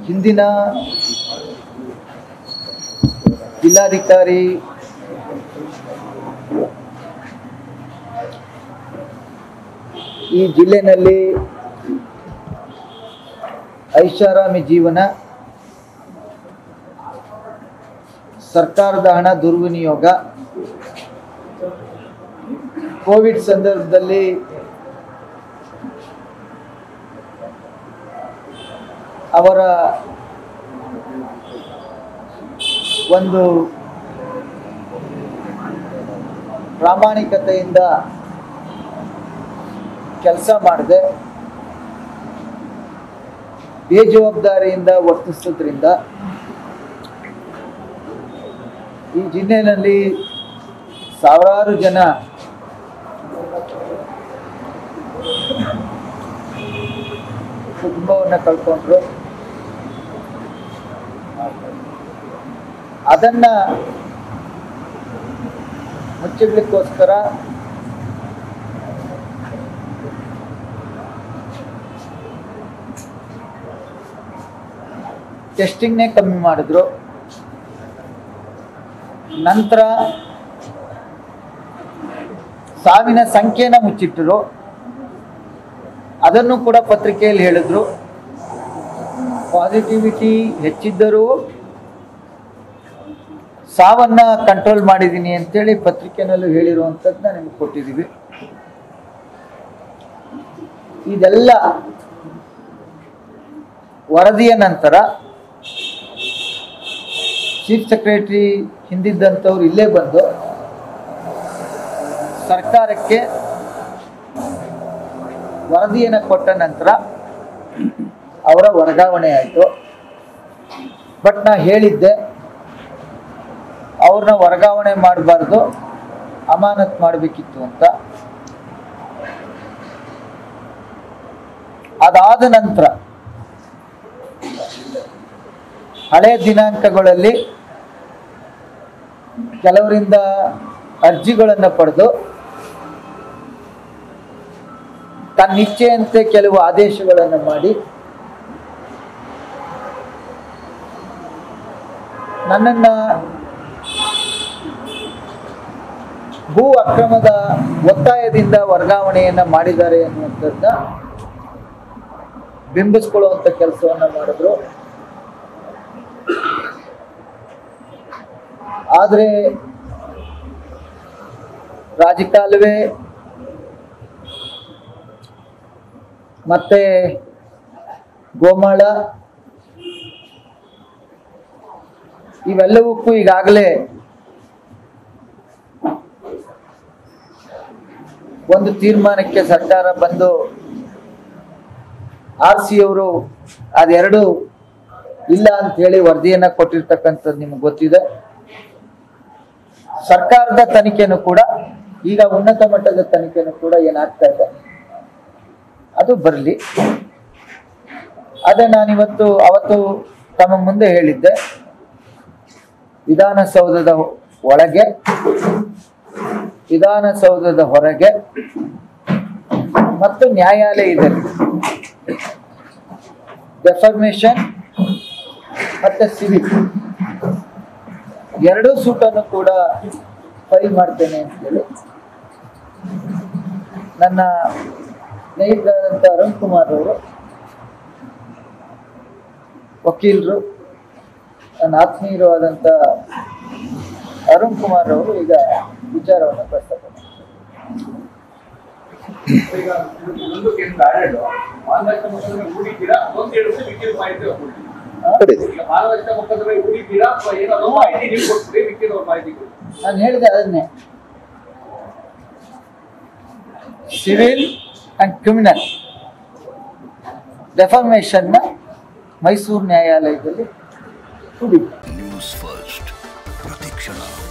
ಹಿಂದಿನ ಜಿಲ್ಲಾಧಿಕಾರಿ ಈ ಜಿಲ್ಲೆನಲ್ಲಿ ಐಷಾರಾಮಿ ಜೀವನ ಸರ್ಕಾರದ ಹಣ ದುರ್ವಿನಿಯೋಗ ಕೋವಿಡ್ ಸಂದರ್ಭದಲ್ಲಿ ಅವರ ಒಂದು ಪ್ರಾಮಾಣಿಕತೆಯಿಂದ ಕೆಲಸ ಮಾಡದೆ ಬೇಜವಾಬ್ದಾರಿಯಿಂದ ವರ್ತಿಸೋದ್ರಿಂದ ಈ ಜಿಲ್ಲೆಯಲ್ಲಿ ಸಾವಿರಾರು ಜನ ಕುಟುಂಬವನ್ನು ಕಳ್ಕೊಂಡ್ರು ಅದನ್ನ ಮುಚ್ಚಲಿಕ್ಕೋಸ್ಕರ ಟೆಸ್ಟಿಂಗ್ನೇ ಕಮ್ಮಿ ಮಾಡಿದ್ರು ನಂತರ ಸಾವಿನ ಸಂಖ್ಯೆನ ಮುಚ್ಚಿಟ್ಟರು ಅದನ್ನು ಕೂಡ ಪತ್ರಿಕೆಯಲ್ಲಿ ಹೇಳಿದ್ರು ಪಾಸಿಟಿವಿಟಿ ಹೆಚ್ಚಿದ್ದರೂ ಸಾವನ್ನ ಕಂಟ್ರೋಲ್ ಮಾಡಿದ್ದೀನಿ ಅಂತೇಳಿ ಪತ್ರಿಕೆನಲ್ಲೂ ಹೇಳಿರುವಂಥದ್ದನ್ನ ನಿಮ್ಗೆ ಕೊಟ್ಟಿದ್ದೀವಿ ಇದೆಲ್ಲ ವರದಿಯ ನಂತರ ಚೀಫ್ ಸೆಕ್ರೆಟರಿ ಹಿಂದಿದ್ದಂಥವ್ರು ಇಲ್ಲೇ ಬಂದು ಸರ್ಕಾರಕ್ಕೆ ವರದಿಯನ್ನು ಕೊಟ್ಟ ನಂತರ ಅವರ ವರ್ಗಾವಣೆ ಆಯಿತು ಬಟ್ ನಾ ಹೇಳಿದ್ದೆ ಅವ್ರನ್ನ ವರ್ಗಾವಣೆ ಮಾಡಬಾರ್ದು ಅಮಾನತ್ ಮಾಡಬೇಕಿತ್ತು ಅಂತ ಅದಾದ ನಂತರ ಹಳೆ ದಿನಾಂಕಗಳಲ್ಲಿ ಕೆಲವರಿಂದ ಅರ್ಜಿಗಳನ್ನು ಪಡೆದು ತನ್ನಿಚ್ಛೆಯಂತೆ ಕೆಲವು ಆದೇಶಗಳನ್ನು ಮಾಡಿ ನನ್ನನ್ನ ಭೂ ಅಕ್ರಮದ ಒತ್ತಾಯದಿಂದ ವರ್ಗಾವಣೆಯನ್ನ ಮಾಡಿದ್ದಾರೆ ಅನ್ನುವಂಥದ್ದನ್ನ ಬಿಂಬಿಸ್ಕೊಳ್ಳುವಂತ ಕೆಲಸವನ್ನ ಮಾಡಿದ್ರು ಆದ್ರೆ ರಾಜಕಾಲುವೆ ಮತ್ತೆ ಗೋಮಾಳ ಇವೆಲ್ಲವಕ್ಕೂ ಈಗಾಗಲೇ ಒಂದು ತೀರ್ಮಾನಕ್ಕೆ ಸರ್ಕಾರ ಬಂದು ಆರ್ ಸಿ ಅವರು ಅದೆರಡು ಇಲ್ಲ ಅಂತ ಹೇಳಿ ವರದಿಯನ್ನ ಕೊಟ್ಟಿರ್ತಕ್ಕಂಥದ್ದು ನಿಮ್ಗೆ ಗೊತ್ತಿದೆ ಸರ್ಕಾರದ ತನಿಖೆನೂ ಕೂಡ ಈಗ ಉನ್ನತ ಮಟ್ಟದ ತನಿಖೆನೂ ಕೂಡ ಏನಾಗ್ತಾ ಇದೆ ಅದು ಬರಲಿ ಅದೇ ನಾನಿವತ್ತು ಅವತ್ತು ತಮ್ಮ ಮುಂದೆ ಹೇಳಿದ್ದೆ ವಿಧಾನಸೌಧದ ಒಳಗೆ ವಿಧಾನಸೌಧದ ಹೊರಗೆ ಮತ್ತು ನ್ಯಾಯಾಲಯದಲ್ಲಿ ಡೆಫರ್ಮೇಷನ್ ಮತ್ತೆ ಸಿವಿಲ್ ಎರಡೂ ಸೂಟನ್ನು ಕೂಡ ಫೈಲ್ ಮಾಡ್ತೇನೆ ಅಂತ ಹೇಳಿ ನನ್ನ ಸ್ನೇಹಿತರಾದಂಥ ಅರುಣ್ ಕುಮಾರ್ ಅವರು ವಕೀಲರು ನನ್ನ ಆತ್ಮೀಯರು ಆದಂಥ ಅರುಣ್ ಕುಮಾರ್ ಅವರು ಈಗ ವಿಚಾರವನ್ನು ಪ್ರಸ್ತಾಪ ಮಾಡ್ತಾರೆ. ಈಗ ಒಂದು ಕೇಸ್ ಬ್ಯಾರೆಡ್ ಮಾನವಷ್ಟ ಮೊಕದ್ದಮೆ ಹೂಡಿದ್ದೀರಾ ಅದೊಂದು ಹೇಳಿ ಮಿಕ್ಕಿದ ಮಾಹಿತಿ ಕೊಡಿ ಆ? ಈಗ ಮಾನವಷ್ಟ ಮೊಕದ್ದಮೆ ಹೂಡಿದ್ದೀರಾ ಅಥವಾ ಏನೋ ಅದೊಂದು ಮಾಹಿತಿ ನೀವು ಕೊಟ್ಬಿಡಿ ಮಿಕ್ಕಿದ ಮಾಹಿತಿ ಕೊಡಿ ನಾನು ಹೇಳಿದೆ ಅದನ್ನೇ ಸಿವಿಲ್ ಅಂಡ್ ಕ್ರಿಮಿನಲ್ ಡೆಫರ್ಮೇಷನ್ನ ಮೈಸೂರು ನ್ಯಾಯಾಲಯದಲ್ಲಿ ಹೂಡಿದೆ ನ್ಯೂಸ್ ಫಸ್ಟ್ ಪ್ರತಿಕ್ಷಣ